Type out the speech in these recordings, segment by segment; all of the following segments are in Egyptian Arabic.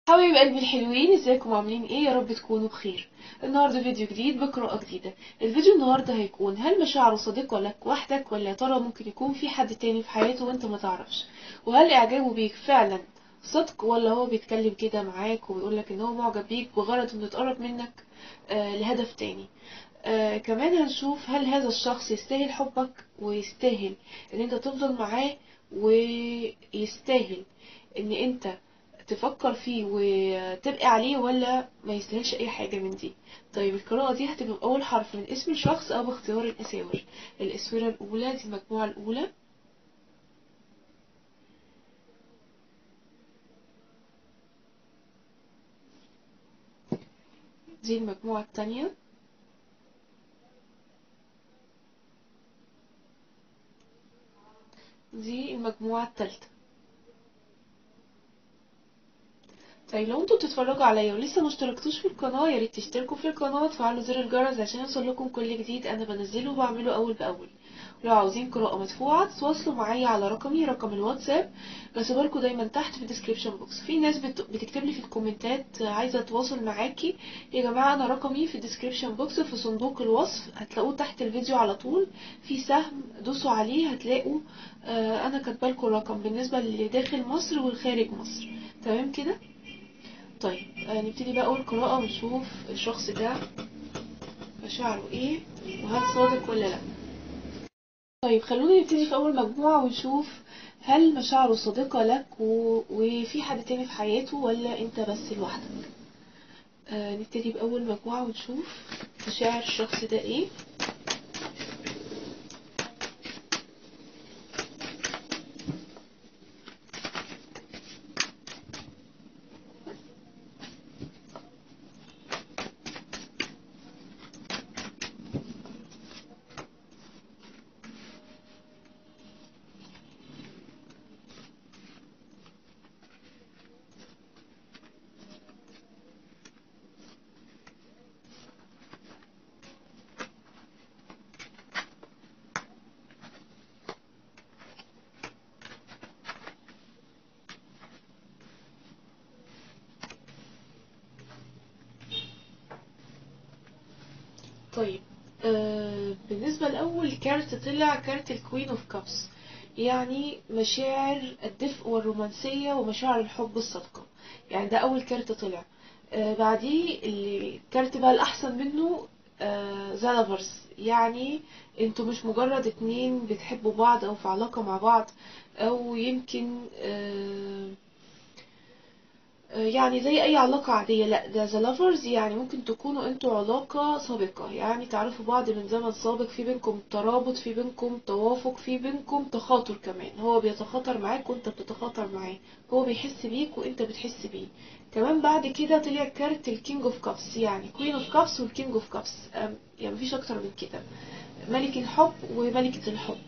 حبايب قلبي الحلوين ازيكم عاملين ايه يا رب تكونوا بخير النهارده فيديو جديد بقراءة جديدة الفيديو النهارده هيكون هل مشاعره صديقة لك وحدك ولا يا ترى ممكن يكون في حد تاني في حياته وانت ما تعرفش وهل اعجابه بيك فعلا صدق ولا هو بيتكلم كده معاك وبيقول لك ان هو معجب بيك بغرض انه يتقرب منك آه لهدف تاني آه كمان هنشوف هل هذا الشخص يستاهل حبك ويستاهل ان انت تفضل معاه ويستاهل ان انت تفكر فيه وتبقى عليه ولا ما يستاهلش اي حاجة من دي طيب القراءة دي هتبقى بأول حرف من اسم الشخص او باختيار الاساور الاسورة الاولى دي المجموعة الاولى دي المجموعة التانية دي المجموعة التالتة طيب لو انتوا بتتفرجوا عليا ولسه ما اشتركتوش في القناه يا ريت تشتركوا في القناه وتفعلوا زر الجرس عشان يوصل لكم كل جديد انا بنزله وبعمله اول باول ولو عاوزين قراءه مدفوعه تتواصلوا معايا على رقمي رقم الواتساب بسيبها لكم دايما تحت في الديسكريبشن بوكس في ناس بت... بتكتب لي في الكومنتات عايزه اتواصل معاكي يا جماعه انا رقمي في الديسكريبشن بوكس في صندوق الوصف هتلاقوه تحت الفيديو على طول في سهم دوسوا عليه هتلاقوا آه انا كاتبه لكم الرقم بالنسبه اللي داخل مصر والخارج مصر تمام كده طيب آه نبتدي بقى اول قراءة ونشوف الشخص ده مشاعره ايه وهل صادق ولا لا طيب خلونا نبتدي في اول مجموعة ونشوف هل مشاعره صادقة لك و... وفي حد تاني في حياته ولا انت بس لوحدك آه نبتدي باول مجموعة ونشوف مشاعر الشخص ده ايه طيب آه بالنسبة لأول كارت طلع كارت الكوين اوف كابس يعني مشاعر الدفء والرومانسية ومشاعر الحب الصادقة يعني ده أول كارت طلع آه بعديه الكارت بقى الأحسن منه آه زالافرز يعني انتوا مش مجرد اتنين بتحبوا بعض أو في علاقة مع بعض أو يمكن آه يعني زي اي علاقة عادية لا ده ذا لافرز يعني ممكن تكونوا انتوا علاقة سابقة يعني تعرفوا بعض من زمن سابق في بينكم ترابط في بينكم توافق في بينكم تخاطر كمان هو بيتخاطر معاك وانت بتتخاطر معاه هو بيحس بيك وانت بتحس بيه كمان بعد كده طلع كارت الكينج اوف كابس يعني كوين اوف كابس والكينج اوف كابس يعني مفيش اكتر من كده ملك الحب وملكة الحب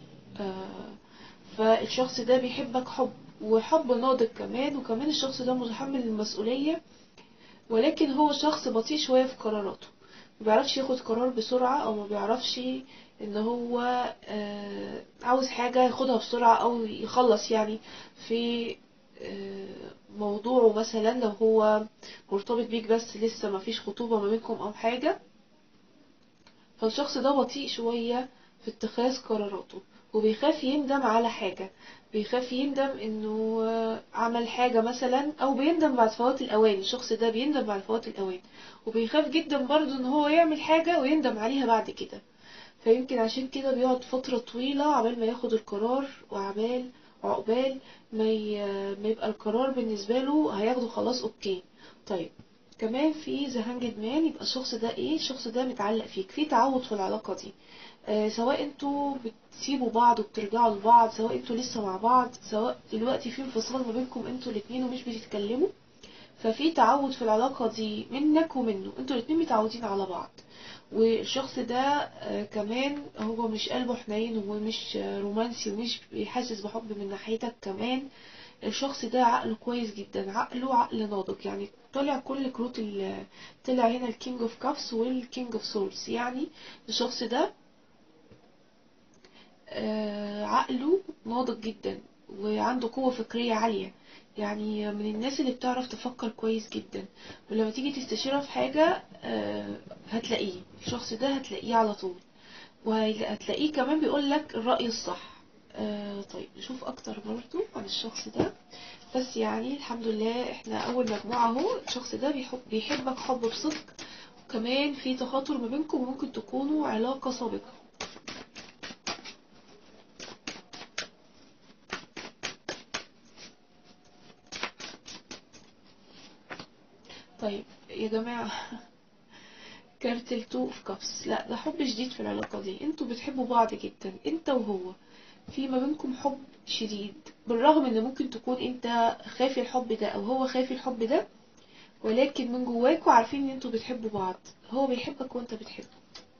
فالشخص ده بيحبك حب وحب ناضج كمان وكمان الشخص ده متحمل المسؤولية ولكن هو شخص بطيء شوية في قراراته ما بيعرفش ياخد قرار بسرعة او ما بيعرفش ان هو آه عاوز حاجة ياخدها بسرعة او يخلص يعني في آه موضوعه مثلا لو هو مرتبط بيك بس لسه ما فيش خطوبة ما بينكم او حاجة فالشخص ده بطيء شوية في اتخاذ قراراته وبيخاف يندم على حاجة بيخاف يندم انه عمل حاجة مثلا او بيندم بعد فوات الاوان الشخص ده بيندم بعد فوات الاوان وبيخاف جدا برضو ان هو يعمل حاجة ويندم عليها بعد كده فيمكن عشان كده بيقعد فترة طويلة عبال ما ياخد القرار وعبال عقبال ما, ما يبقى القرار بالنسبة له هياخده خلاص اوكي طيب كمان في ذا هانجد مان يبقى الشخص ده ايه الشخص ده متعلق فيك في تعود في العلاقة دي آه سواء انتوا بتسيبوا بعض وبترجعوا لبعض سواء انتوا لسه مع بعض سواء دلوقتي في انفصال ما بينكم انتوا الاتنين ومش بتتكلموا ففي تعود في العلاقة دي منك ومنه انتوا الاتنين متعودين على بعض والشخص ده آه كمان هو مش قلبه حنين ومش آه رومانسي ومش بيحسس بحب من ناحيتك كمان الشخص ده عقله كويس جدا عقله عقل ناضج يعني طلع كل كروت طلع هنا الكينج اوف كابس والكينج اوف سورس يعني الشخص ده آه عقله ناضج جدا وعنده قوة فكرية عالية يعني من الناس اللي بتعرف تفكر كويس جدا ولما تيجي تستشيره في حاجة آه، هتلاقيه الشخص ده هتلاقيه على طول وهتلاقيه كمان بيقول لك الرأي الصح آه، طيب نشوف اكتر برضو عن الشخص ده بس يعني الحمد لله احنا اول مجموعة اهو الشخص ده بيحب بيحبك حب بصدق وكمان في تخاطر ما بينكم وممكن تكونوا علاقة سابقة طيب يا جماعة كارت التو اوف كابس لا ده حب شديد في العلاقة دي انتوا بتحبوا بعض جدا انت وهو في ما بينكم حب شديد بالرغم ان ممكن تكون انت خافي الحب ده او هو خافي الحب ده ولكن من جواكوا عارفين ان انتوا بتحبوا بعض هو بيحبك وانت بتحبه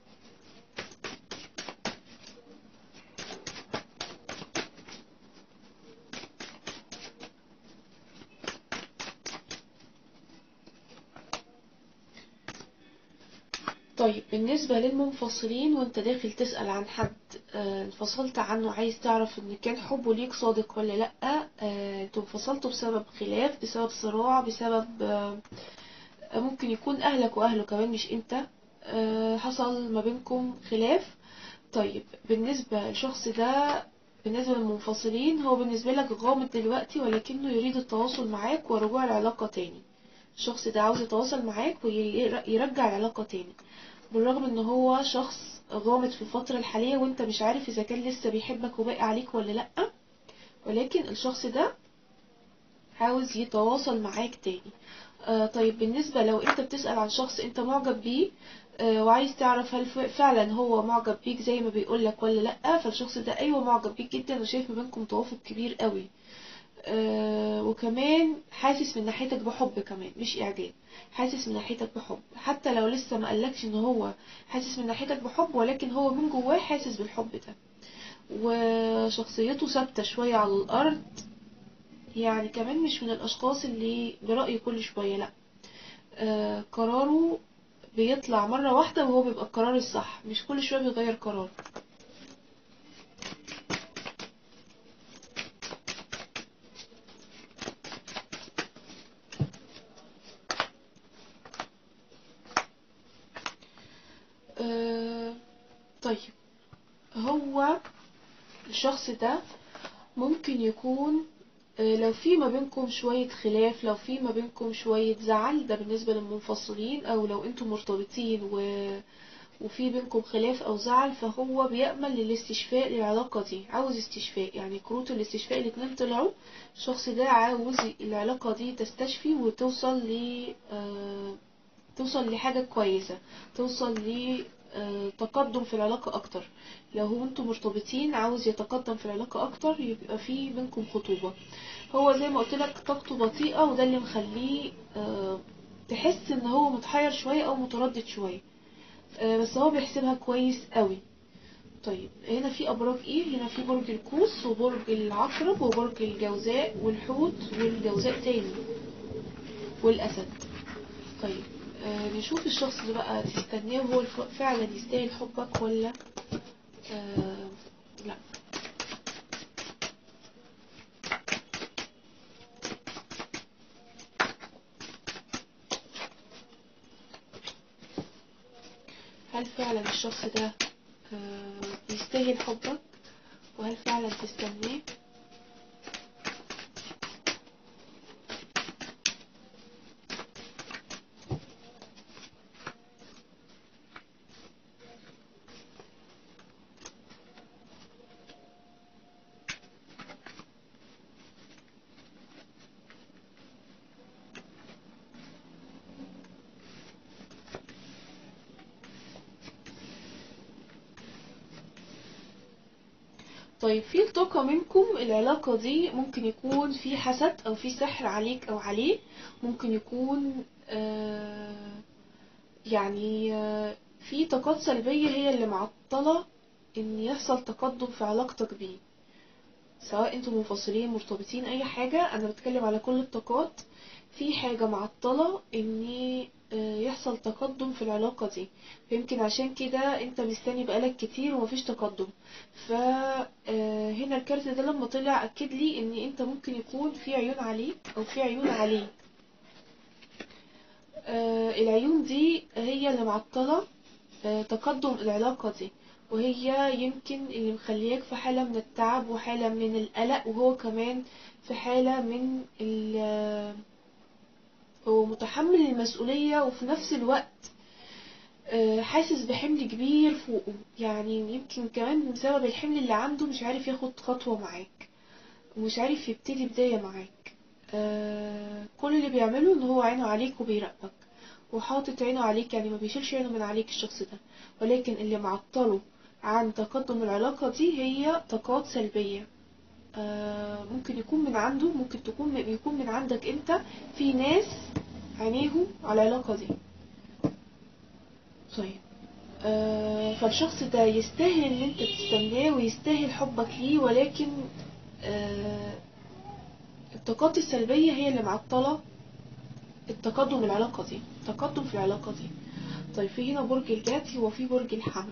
طيب بالنسبة للمنفصلين وانت داخل تسأل عن حد آه، انفصلت عنه عايز تعرف ان كان حبه ليك صادق ولا لأ آه، انتوا انفصلتوا بسبب خلاف بسبب صراع بسبب آه، ممكن يكون اهلك واهله كمان مش انت آه، حصل ما بينكم خلاف طيب بالنسبة للشخص ده بالنسبة للمنفصلين هو بالنسبة لك غامض دلوقتي ولكنه يريد التواصل معاك ورجوع العلاقة تاني الشخص ده عاوز يتواصل معاك ويرجع العلاقة تاني بالرغم ان هو شخص غامض في الفترة الحالية وانت مش عارف اذا كان لسه بيحبك وباقي عليك ولا لأ ولكن الشخص ده عاوز يتواصل معاك تاني آه طيب بالنسبة لو انت بتسأل عن شخص انت معجب بيه آه وعايز تعرف هل فعلا هو معجب بيك زي ما بيقولك ولا لأ فالشخص ده ايوه معجب بيك جدا وشايف ما بينكم توافق كبير قوي آه وكمان حاسس من ناحيتك بحب كمان مش اعجاب حاسس من ناحيتك بحب حتى لو لسه ما قالكش ان هو حاسس من ناحيتك بحب ولكن هو من جواه حاسس بالحب ده وشخصيته ثابته شويه على الارض يعني كمان مش من الاشخاص اللي برأي كل شويه لا آه قراره بيطلع مرة واحدة وهو بيبقى القرار الصح مش كل شوية بيغير قرار آه طيب هو الشخص ده ممكن يكون آه لو في ما بينكم شوية خلاف لو في ما بينكم شوية زعل ده بالنسبة للمنفصلين او لو انتم مرتبطين و وفي بينكم خلاف او زعل فهو بيأمل للاستشفاء للعلاقة دي عاوز استشفاء يعني كروت الاستشفاء الاتنين طلعوا الشخص ده عاوز العلاقة دي تستشفي وتوصل ل آه توصل لحاجة كويسة توصل لتقدم في العلاقة أكتر لو هو انتم مرتبطين عاوز يتقدم في العلاقة أكتر يبقى في بينكم خطوبة هو زي ما قلت لك طاقته بطيئة وده اللي مخليه تحس ان هو متحير شوية أو متردد شوية بس هو بيحسبها كويس قوي طيب هنا في أبراج ايه هنا في برج القوس وبرج العقرب وبرج الجوزاء والحوت والجوزاء تاني والأسد طيب آه نشوف الشخص ده بقى تستناه وهو فعلا يستاهل حبك ولا آه لا هل فعلا الشخص ده آه يستاهل حبك وهل فعلا تستناه طيب في طاقة منكم العلاقة دي ممكن يكون في حسد او في سحر عليك او عليه ممكن يكون آه يعني آه في طاقات سلبية هي اللي معطلة ان يحصل تقدم في علاقتك بيه سواء انتم منفصلين مرتبطين اي حاجة انا بتكلم على كل الطاقات في حاجة معطلة ان آه، يحصل تقدم في العلاقة دي فيمكن عشان كده انت مستني بقالك كتير ومفيش تقدم فهنا الكارت ده لما طلع اكد لي ان انت ممكن يكون في عيون عليك او في عيون عليه آه، العيون دي هي اللي معطلة آه، تقدم العلاقة دي وهي يمكن اللي مخلياك في حالة من التعب وحالة من القلق وهو كمان في حالة من ال هو متحمل المسؤولية وفي نفس الوقت آه، حاسس بحمل كبير فوقه يعني يمكن كمان بسبب الحمل اللي عنده مش عارف ياخد خطوة معاك ومش عارف يبتدي بداية معاك آه، كل اللي بيعمله ان هو عينه عليك وبيراقبك وحاطط عينه عليك يعني ما بيشيلش عينه من عليك الشخص ده ولكن اللي معطله عن تقدم العلاقة دي هي طاقات سلبية آه، ممكن يكون من عنده ممكن تكون يكون من عندك انت في ناس عينيهم على العلاقة دي طيب آه، فالشخص ده يستاهل ان انت تستناه ويستاهل حبك ليه ولكن آه، الطاقات السلبية هي اللي معطلة التقدم العلاقة دي التقدم في العلاقة دي طيب في هنا برج الجدي وفي برج الحمل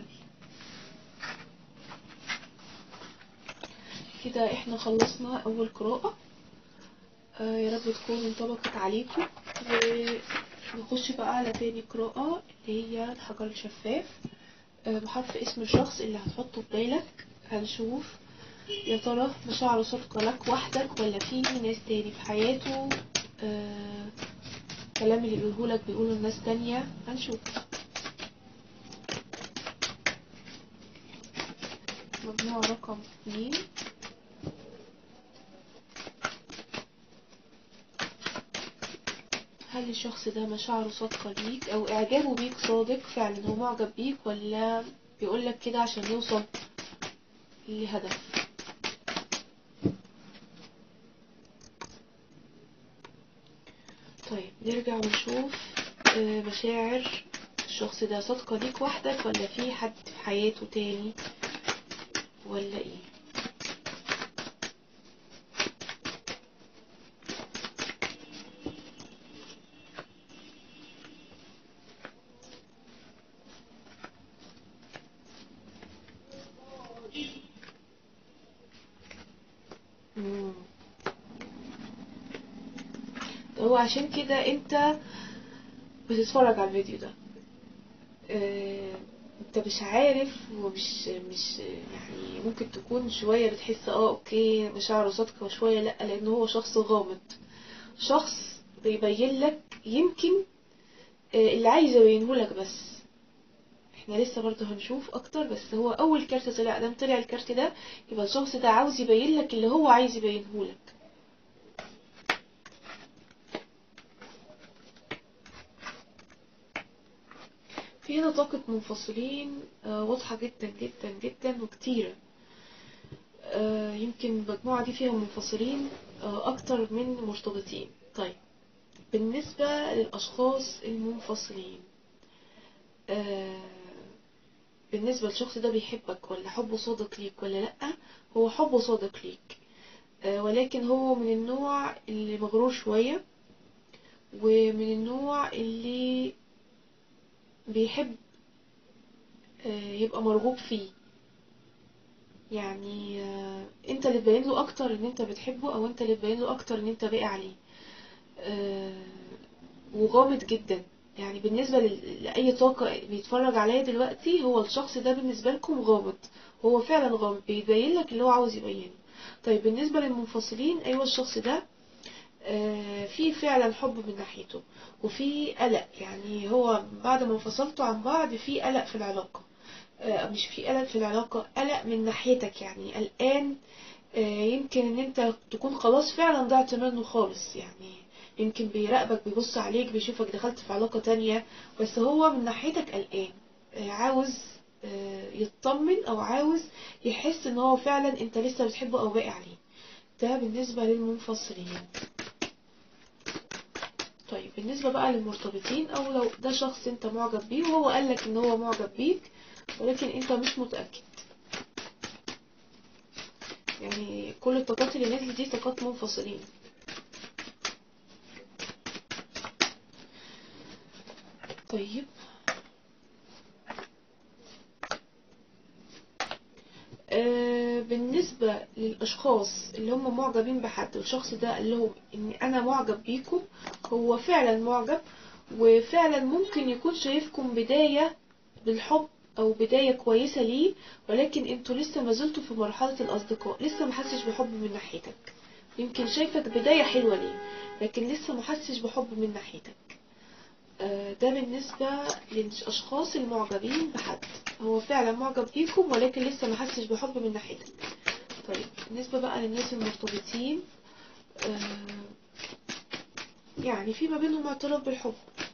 كده احنا خلصنا اول قراءة آه يا رب تكون انطبقت عليكم ونخش بقى على تاني قراءة اللي هي الحجر الشفاف آه بحرف اسم الشخص اللي هتحطه في بالك هنشوف يا ترى مشاعره صادقة لك وحدك ولا في ناس تاني في حياته آه الكلام اللي بيقولهولك بيقوله الناس تانية هنشوف مجموعة رقم اتنين هل الشخص ده مشاعره صادقة ليك أو إعجابه بيك صادق فعلا هو معجب بيك ولا بيقولك كده عشان يوصل لهدف طيب نرجع ونشوف آه، مشاعر الشخص ده صادقة ليك وحدك ولا في حد في حياته تاني ولا ايه مم. هو عشان كده انت بتتفرج على الفيديو ده اه انت مش عارف ومش مش يعني ممكن تكون شوية بتحس اه اوكي مشاعره صادقة وشوية لا لان هو شخص غامض شخص بيبين لك يمكن اه اللي عايز يبينه لك بس احنا لسه برضه هنشوف اكتر بس هو اول كارت طلع دام طلع الكارت ده يبقى الشخص ده عاوز يبين لك اللي هو عايز يبينه لك في هنا طاقة منفصلين آه، واضحة جدا جدا جدا وكتيرة آه، يمكن المجموعة دي فيها منفصلين آه، أكتر من مرتبطين طيب بالنسبة للأشخاص المنفصلين آه، بالنسبة للشخص ده بيحبك ولا حبه صادق ليك ولا لأ هو حبه صادق ليك آه، ولكن هو من النوع اللي مغرور شوية ومن النوع اللي بيحب آه، يبقى مرغوب فيه يعني آه، انت اللي تبين له اكتر ان انت بتحبه او انت اللي تبين له اكتر ان انت باقي عليه آه، وغامض جدا يعني بالنسبة لل- لأي طاقة بيتفرج عليها دلوقتي هو الشخص ده بالنسبة لكم غامض هو فعلا غامض بيبين لك اللي هو عاوز يبينه طيب بالنسبة للمنفصلين أيوة الشخص ده آه، في فعلا حب من ناحيته وفي قلق يعني هو بعد ما انفصلتوا عن بعض في قلق في العلاقة آه، مش في قلق في العلاقة قلق من ناحيتك يعني قلقان آه، يمكن ان انت تكون خلاص فعلا ضعت منه خالص يعني يمكن بيراقبك بيبص عليك بيشوفك دخلت في علاقة تانية بس هو من ناحيتك قلقان آه، عاوز آه، يطمن او عاوز يحس ان هو فعلا انت لسه بتحبه او باقي عليه ده بالنسبة للمنفصلين طيب بالنسبة بقى للمرتبطين او لو ده شخص انت معجب بيه وهو قالك ان هو معجب بيك ولكن انت مش متأكد يعني كل الطاقات اللي نزلت دي طاقات منفصلين طيب آه، بالنسبة للأشخاص اللي هم معجبين بحد والشخص ده قال لهم إن أنا معجب بيكم هو فعلا معجب وفعلا ممكن يكون شايفكم بداية بالحب أو بداية كويسة ليه ولكن انتوا لسه ما زلتوا في مرحلة الأصدقاء لسه ما حسش بحب من ناحيتك يمكن شايفك بداية حلوة ليه لكن لسه ما حسش بحب من ناحيتك آه، ده بالنسبة للأشخاص المعجبين بحد هو فعلا معجب بيكم ولكن لسه ما حسش بحب من ناحيتك طيب بالنسبة بقى للناس المرتبطين آه، يعني في ما بينهم اعتراف بالحب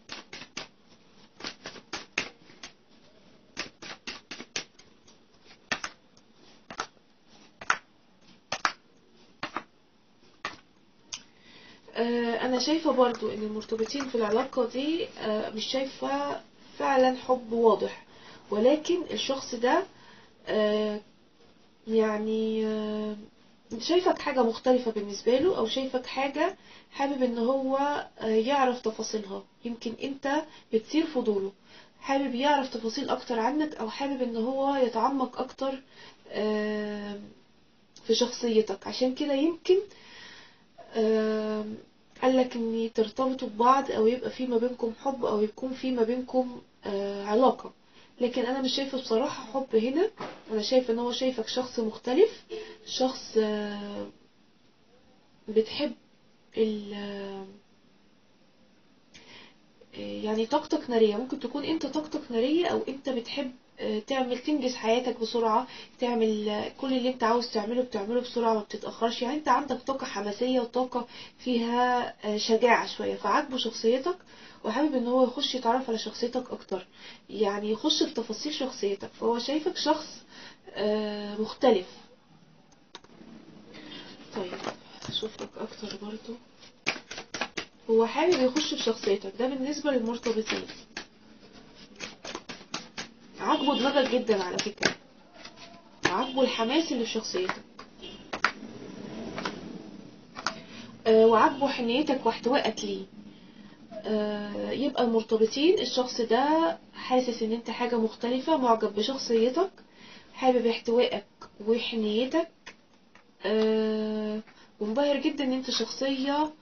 آه، انا شايفة برضو ان المرتبطين في العلاقة دي آه، مش شايفة فعلا حب واضح ولكن الشخص ده آه، يعني آه، شايفك حاجة مختلفة بالنسبة له او شايفك حاجة حابب ان هو آه، يعرف تفاصيلها يمكن انت بتثير فضوله حابب يعرف تفاصيل اكتر عنك او حابب ان هو يتعمق اكتر آه، في شخصيتك عشان كده يمكن آم، قالك ان ترتبطوا ببعض او يبقى في ما بينكم حب او يكون في ما بينكم آه، علاقة لكن انا مش شايفه بصراحة حب هنا انا شايفه ان هو شايفك شخص مختلف شخص آه، بتحب ال آه، يعني طاقتك نارية ممكن تكون انت طاقتك نارية او انت بتحب آه، تعمل تنجز حياتك بسرعة تعمل آه، كل اللي انت عاوز تعمله بتعمله بسرعة ما بتتأخرش يعني انت عندك طاقة حماسية وطاقة فيها آه، شجاعة شوية فعاجبه شخصيتك وحابب ان هو يخش يتعرف على شخصيتك اكتر يعني يخش في تفاصيل شخصيتك فهو شايفك شخص آه، مختلف طيب اشوف لك اكتر برضو هو حابب يخش في شخصيتك ده بالنسبة للمرتبطين عاجبه دماغك جدا على فكرة عاجبه الحماس اللي في شخصيتك آه، وعاجبه حنيتك واحتوائك ليه آه، يبقى المرتبطين الشخص ده حاسس ان انت حاجة مختلفة معجب بشخصيتك حابب احتوائك وحنيتك آه، ومبهر جدا ان انت شخصية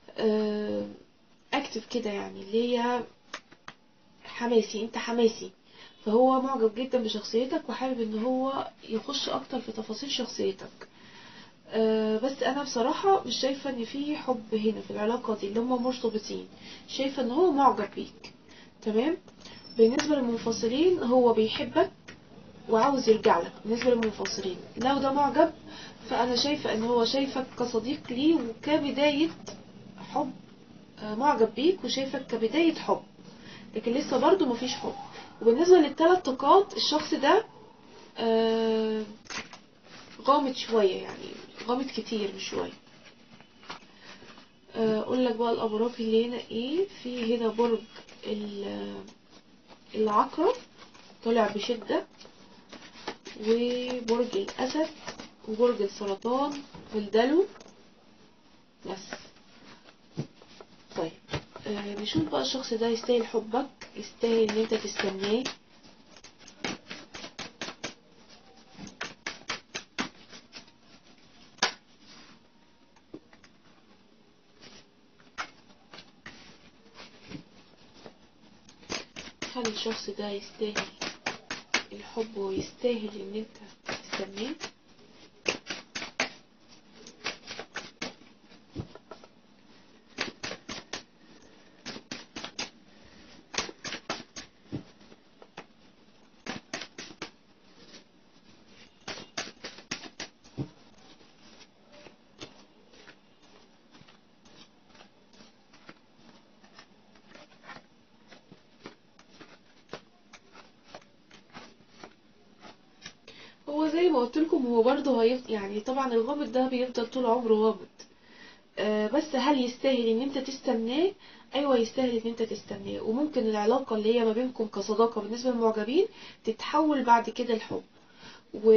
اكتف كده يعني اللي هي حماسي انت حماسي فهو معجب جدا بشخصيتك وحابب ان هو يخش اكتر في تفاصيل شخصيتك أه بس انا بصراحة مش شايفة ان في حب هنا في العلاقة دي اللي هم مرتبطين شايفة ان هو معجب بيك تمام بالنسبة للمنفصلين هو بيحبك وعاوز يرجع لك بالنسبة للمنفصلين لو ده معجب فانا شايفة ان هو شايفك كصديق ليه وكبداية حب آه، معجب بيك وشايفك كبداية حب لكن لسه برضو مفيش حب وبالنسبة للثلاث طاقات الشخص ده آه، غامض شوية يعني غامض كتير مش شوية آه، اقول لك بقى الابراج اللي هنا ايه في هنا برج ال- العقرب طالع بشدة وبرج الاسد وبرج السرطان والدلو بس طيب آه، نشوف بقى الشخص ده يستاهل حبك يستاهل ان انت تستناه هل الشخص ده يستاهل الحب ويستاهل ان انت تستناه هو زي ما قلت لكم هو برضه هيفضل يعني طبعا الغامض ده بيفضل طول عمره غامض آه، بس هل يستاهل ان انت تستناه ايوه يستاهل ان انت تستناه وممكن العلاقة اللي هي ما بينكم كصداقة بالنسبة للمعجبين تتحول بعد كده لحب و...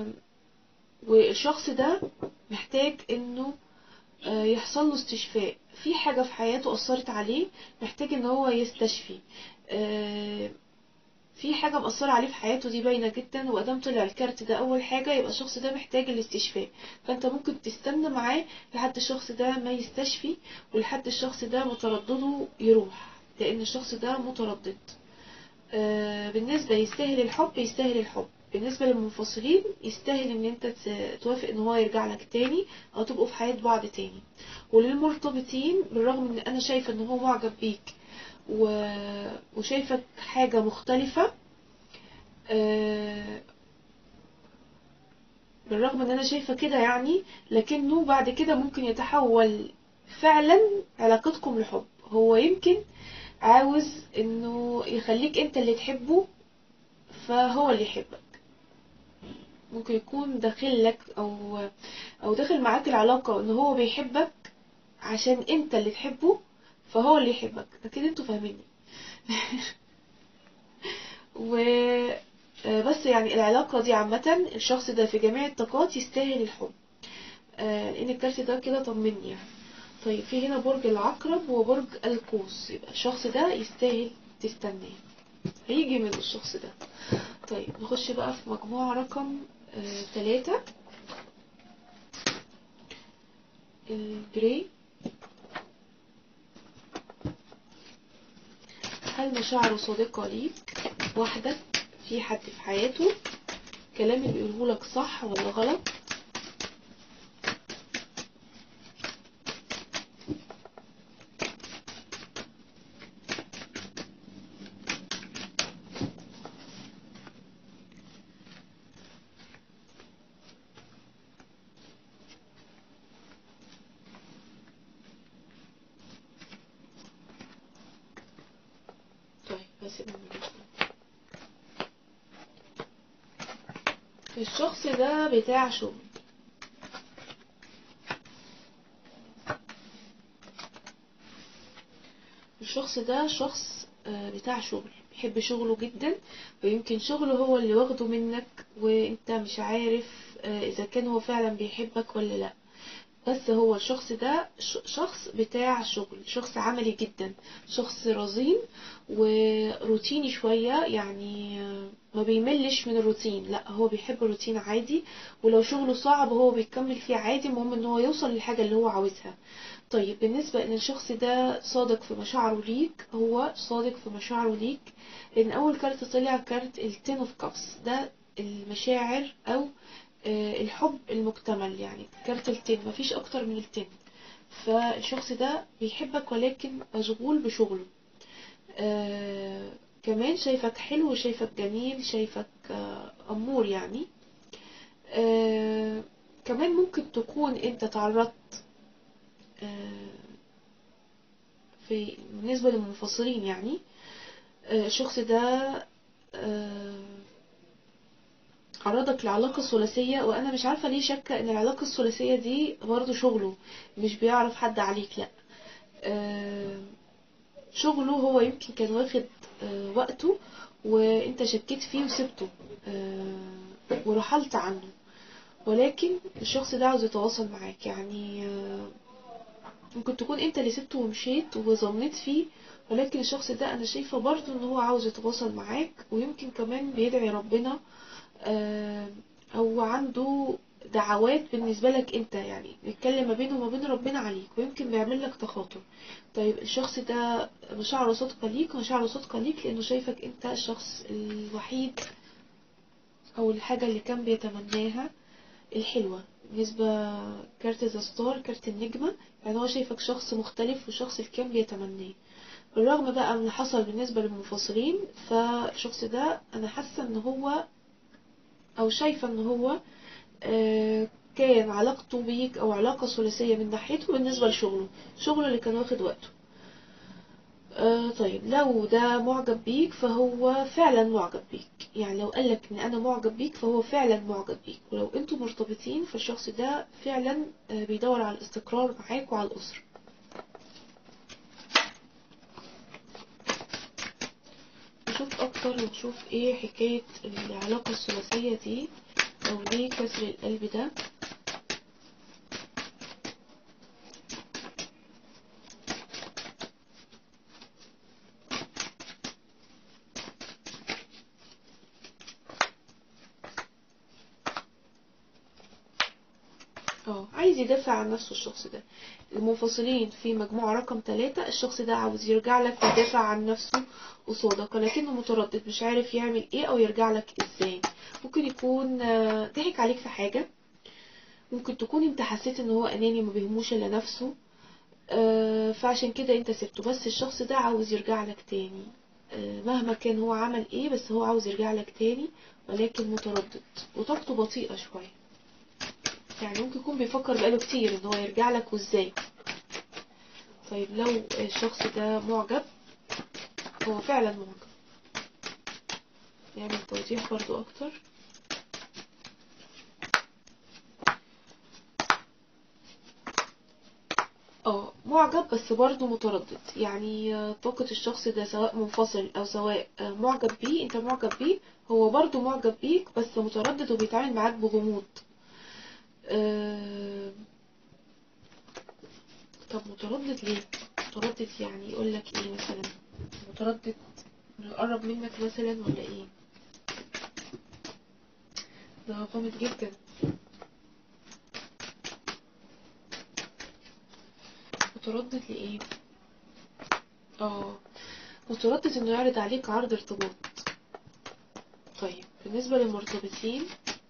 والشخص ده محتاج انه آه، يحصل له استشفاء في حاجة في حياته أثرت عليه محتاج ان هو يستشفي آه، في حاجة مأثرة عليه في حياته دي باينة جدا وادام طلع الكارت ده أول حاجة يبقى الشخص ده محتاج الاستشفاء فأنت ممكن تستنى معاه لحد الشخص ده ما يستشفي ولحد الشخص ده متردده يروح لأن الشخص ده متردد آه، بالنسبة يستاهل الحب يستاهل الحب بالنسبة للمنفصلين يستاهل ان انت ت- توافق ان هو يرجع لك تاني او تبقوا في حياة بعض تاني وللمرتبطين بالرغم ان انا شايفة ان هو معجب بيك و... وشايفك حاجة مختلفة آه، بالرغم ان انا شايفة كده يعني لكنه بعد كده ممكن يتحول فعلا علاقتكم لحب هو يمكن عاوز انه يخليك انت اللي تحبه فهو اللي يحبك ممكن يكون داخل لك او او داخل معاك العلاقة ان هو بيحبك عشان انت اللي تحبه فهو اللي يحبك اكيد انتوا فاهميني و آه، بس يعني العلاقة دي عامة الشخص ده في جميع الطاقات يستاهل الحب آه، لان الكارت ده كده طمني يعني طيب في هنا برج العقرب وبرج القوس يبقى الشخص ده يستاهل تستناه هيجي من الشخص ده طيب نخش بقى في مجموعة رقم آه، تلاتة الجري هل مشاعره صادقة ليك واحدة في حد في حياته كلام اللي بيقوله لك صح ولا غلط طيب بس ده ملوش الشخص ده بتاع شغل الشخص ده شخص آه، بتاع شغل بيحب شغله جدا ويمكن شغله هو اللي واخده منك وانت مش عارف آه، اذا كان هو فعلا بيحبك ولا لا بس هو الشخص ده ش- شخص بتاع شغل شخص عملي جدا شخص رزين وروتيني شوية يعني آه، ما بيملش من الروتين لا هو بيحب الروتين عادي ولو شغله صعب هو بيكمل فيه عادي المهم ان هو يوصل للحاجة اللي هو عاوزها طيب بالنسبة ان الشخص ده صادق في مشاعره ليك هو صادق في مشاعره ليك لان اول كارت طلع كارت التين اوف كابس ده المشاعر او آه، الحب المكتمل يعني كارت التين مفيش اكتر من التين فالشخص ده بيحبك ولكن مشغول بشغله آه كمان شايفك حلو وشايفك جميل شايفك آه أمور يعني آه كمان ممكن تكون انت تعرضت آه في بالنسبة للمنفصلين يعني آه الشخص ده آه عرضك لعلاقة ثلاثية وأنا مش عارفة ليه شاكة إن العلاقة الثلاثية دي برضه شغله مش بيعرف حد عليك لأ آه شغله هو يمكن كان واخد آه، وقته وانت شكيت فيه وسبته آه، ورحلت عنه ولكن الشخص ده عاوز يتواصل معاك يعني آه، ممكن تكون انت اللي سبته ومشيت وظنيت فيه ولكن الشخص ده انا شايفة برضه ان هو عاوز يتواصل معاك ويمكن كمان بيدعي ربنا آه، او عنده دعوات بالنسبة لك انت يعني بيتكلم ما بينه وما بين ربنا عليك ويمكن بيعمل لك تخاطر طيب الشخص ده مشاعره صادقة ليك مشاعره صادقة ليك لأنه شايفك أنت الشخص الوحيد أو الحاجة اللي كان بيتمناها الحلوة بالنسبة كارت ذا ستار كارت النجمة يعني هو شايفك شخص مختلف وشخص اللي كان بيتمناه بالرغم بقى من اللي حصل بالنسبة للمنفصلين فالشخص ده أنا حاسة إن هو أو شايفة إن هو آه، كان علاقته بيك أو علاقة ثلاثية من ناحيته بالنسبة لشغله شغله اللي كان واخد وقته آه طيب لو ده معجب بيك فهو فعلا معجب بيك يعني لو قالك ان انا معجب بيك فهو فعلا معجب بيك ولو انتوا مرتبطين فالشخص ده فعلا آه بيدور على الاستقرار معاك وعلى الاسرة نشوف اكتر ونشوف ايه حكاية العلاقة الثلاثية دي او ليه كسر القلب ده عايز يدافع عن نفسه الشخص ده المنفصلين في مجموعة رقم ثلاثة الشخص ده عاوز يرجع لك ويدافع عن نفسه قصادك ولكنه متردد مش عارف يعمل ايه او يرجع لك ازاي ممكن يكون آه، ضحك عليك في حاجة ممكن تكون انت حسيت ان هو اناني ما بيهموش الا نفسه آه، فعشان كده انت سبته بس الشخص ده عاوز يرجع لك تاني آه، مهما كان هو عمل ايه بس هو عاوز يرجع لك تاني ولكن متردد وطاقته بطيئة شوية يعني ممكن يكون بيفكر بقاله كتير ان هو يرجع لك وازاي طيب لو الشخص ده معجب هو فعلا معجب نعمل توضيح برضو اكتر اه معجب بس برضه متردد يعني آه، طاقة الشخص ده سواء منفصل او سواء آه، معجب بيه انت معجب بيه هو برضه معجب بيك بس متردد وبيتعامل معاك بغموض آه، طب متردد ليه متردد يعني يقول لك ايه مثلا متردد إنه يقرب منك مثلا ولا ايه ده غامض جدا متردد لإيه؟ اه متردد انه يعرض عليك عرض ارتباط طيب بالنسبة للمرتبطين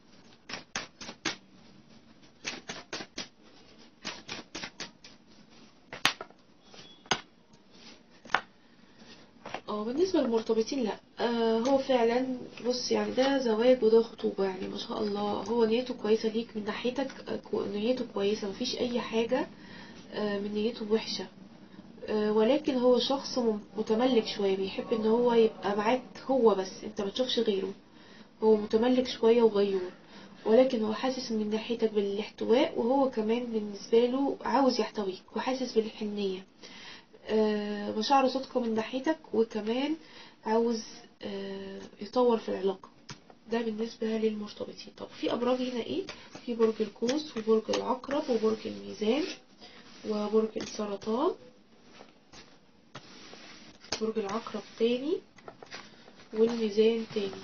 اه بالنسبة للمرتبطين لا آه هو فعلا بص يعني ده زواج وده خطوبة يعني ما شاء الله هو نيته كويسة ليك من ناحيتك آه، كو- نيته كويسة مفيش أي حاجة آه من نيته وحشة آه، ولكن هو شخص مم- متملك شوية بيحب ان هو يبقى معاك هو بس انت ما تشوفش غيره هو متملك شوية وغيور ولكن هو حاسس من ناحيتك بالاحتواء وهو كمان بالنسبة له عاوز يحتويك وحاسس بالحنية آه، مشاعره صادقة من ناحيتك وكمان عاوز آه، يطور في العلاقة ده بالنسبة للمرتبطين طب في أبراج هنا ايه في برج القوس وبرج العقرب وبرج الميزان وبرج السرطان برج العقرب تاني والميزان تاني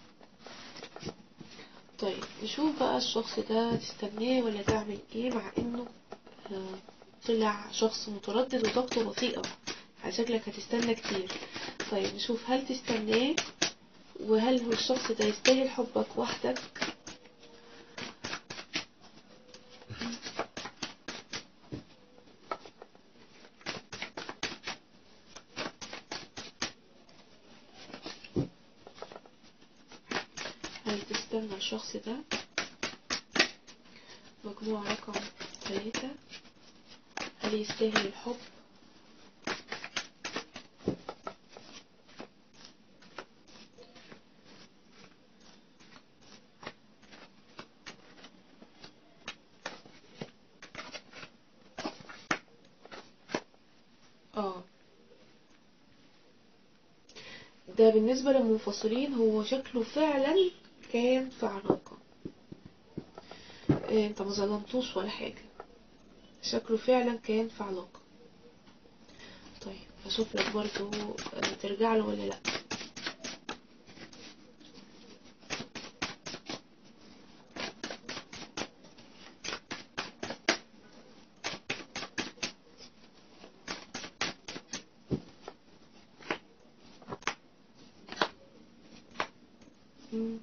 طيب نشوف بقى الشخص ده تستناه ولا تعمل ايه مع انه آه، طلع شخص متردد وطاقته بطيئة على شكلك هتستنى كتير طيب نشوف هل تستناه وهل هو الشخص ده يستاهل حبك وحدك هل تستنى الشخص ده مجموعة رقم ثلاثة هل يستاهل الحب اه ده بالنسبة للمنفصلين هو شكله فعلا كان في علاقة إيه انت ما ظلمتوش ولا حاجة شكله فعلا كان في علاقة طيب اشوف لك برضو آه، ترجع له ولا لا مم.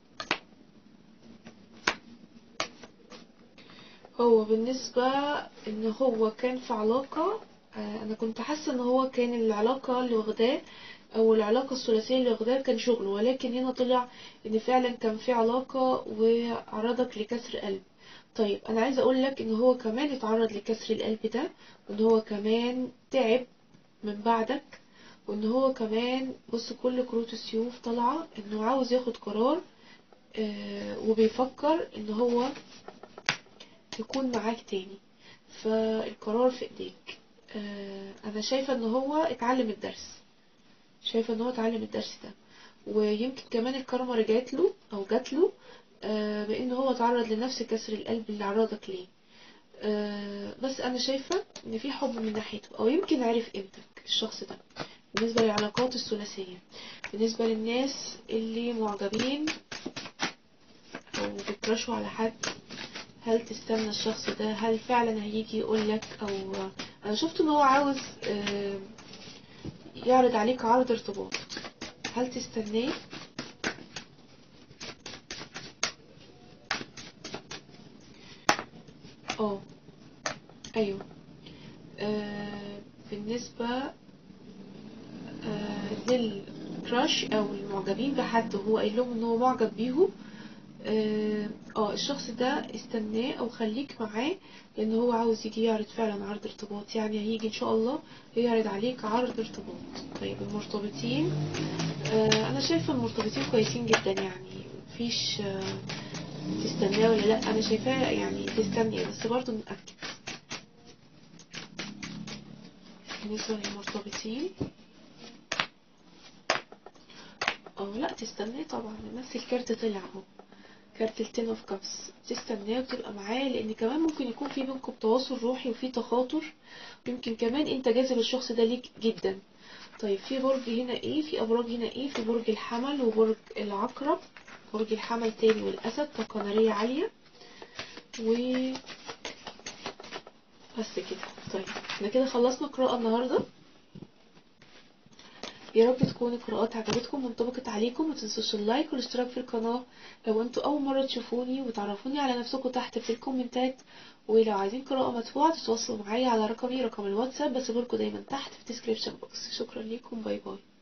هو بالنسبة ان هو كان في علاقة آه، انا كنت حاسة ان هو كان العلاقة اللي واخداه او العلاقة الثلاثية اللي واخداه كان شغل ولكن هنا طلع ان فعلا كان في علاقة وعرضك لكسر قلب طيب انا عايزة اقول لك ان هو كمان اتعرض لكسر القلب ده وان هو كمان تعب من بعدك وان هو كمان بص كل كروت السيوف طالعة انه عاوز ياخد قرار آه، وبيفكر ان هو يكون معاك تاني فالقرار في ايديك آه، انا شايفة ان هو اتعلم الدرس شايفة ان هو اتعلم الدرس ده ويمكن كمان الكرمة رجعت له او جات له آه، بان هو تعرض لنفس كسر القلب اللي عرضك ليه آه، بس انا شايفة ان في حب من ناحيته او يمكن عرف قيمتك الشخص ده بالنسبة للعلاقات الثلاثية بالنسبة للناس اللي معجبين او بيكرشوا على حد هل تستنى الشخص ده هل فعلا هيجي يقولك او انا شفت ان هو عاوز آه، يعرض عليك عرض ارتباط هل تستناه اه ايوه آه بالنسبة آه للكراش او المعجبين بحد وهو قايل لهم ان هو معجب بيهم اه آه، الشخص ده استناه او خليك معاه لان هو عاوز يجي يعرض فعلا عرض ارتباط يعني هيجي ان شاء الله يعرض عليك عرض ارتباط طيب المرتبطين آه انا شايفه المرتبطين كويسين جدا يعني مفيش آه تستناه ولا لا انا شايفاه يعني تستني بس برضه نتاكد بالنسبه للمرتبطين اه لا تستناه طبعا نفس الكارت طلع اهو كارت التين اوف كابس تستناه وتبقى معاه لان كمان ممكن يكون في بينكم تواصل روحي وفي تخاطر يمكن كمان انت جاذب الشخص ده ليك جدا طيب في برج هنا ايه في ابراج هنا ايه في برج الحمل وبرج العقرب برج الحمل تاني والاسد طاقة نارية عالية و بس كده طيب احنا كده خلصنا قراءة النهاردة يا رب تكون القراءات عجبتكم وانطبقت عليكم متنسوش اللايك والاشتراك في القناة لو انتوا اول مرة تشوفوني وتعرفوني على نفسكم تحت في الكومنتات ولو عايزين قراءة مدفوعة تتواصلوا معايا على رقمي رقم الواتساب بسيبهولكوا دايما تحت في الديسكريبشن بوكس شكرا ليكم باي باي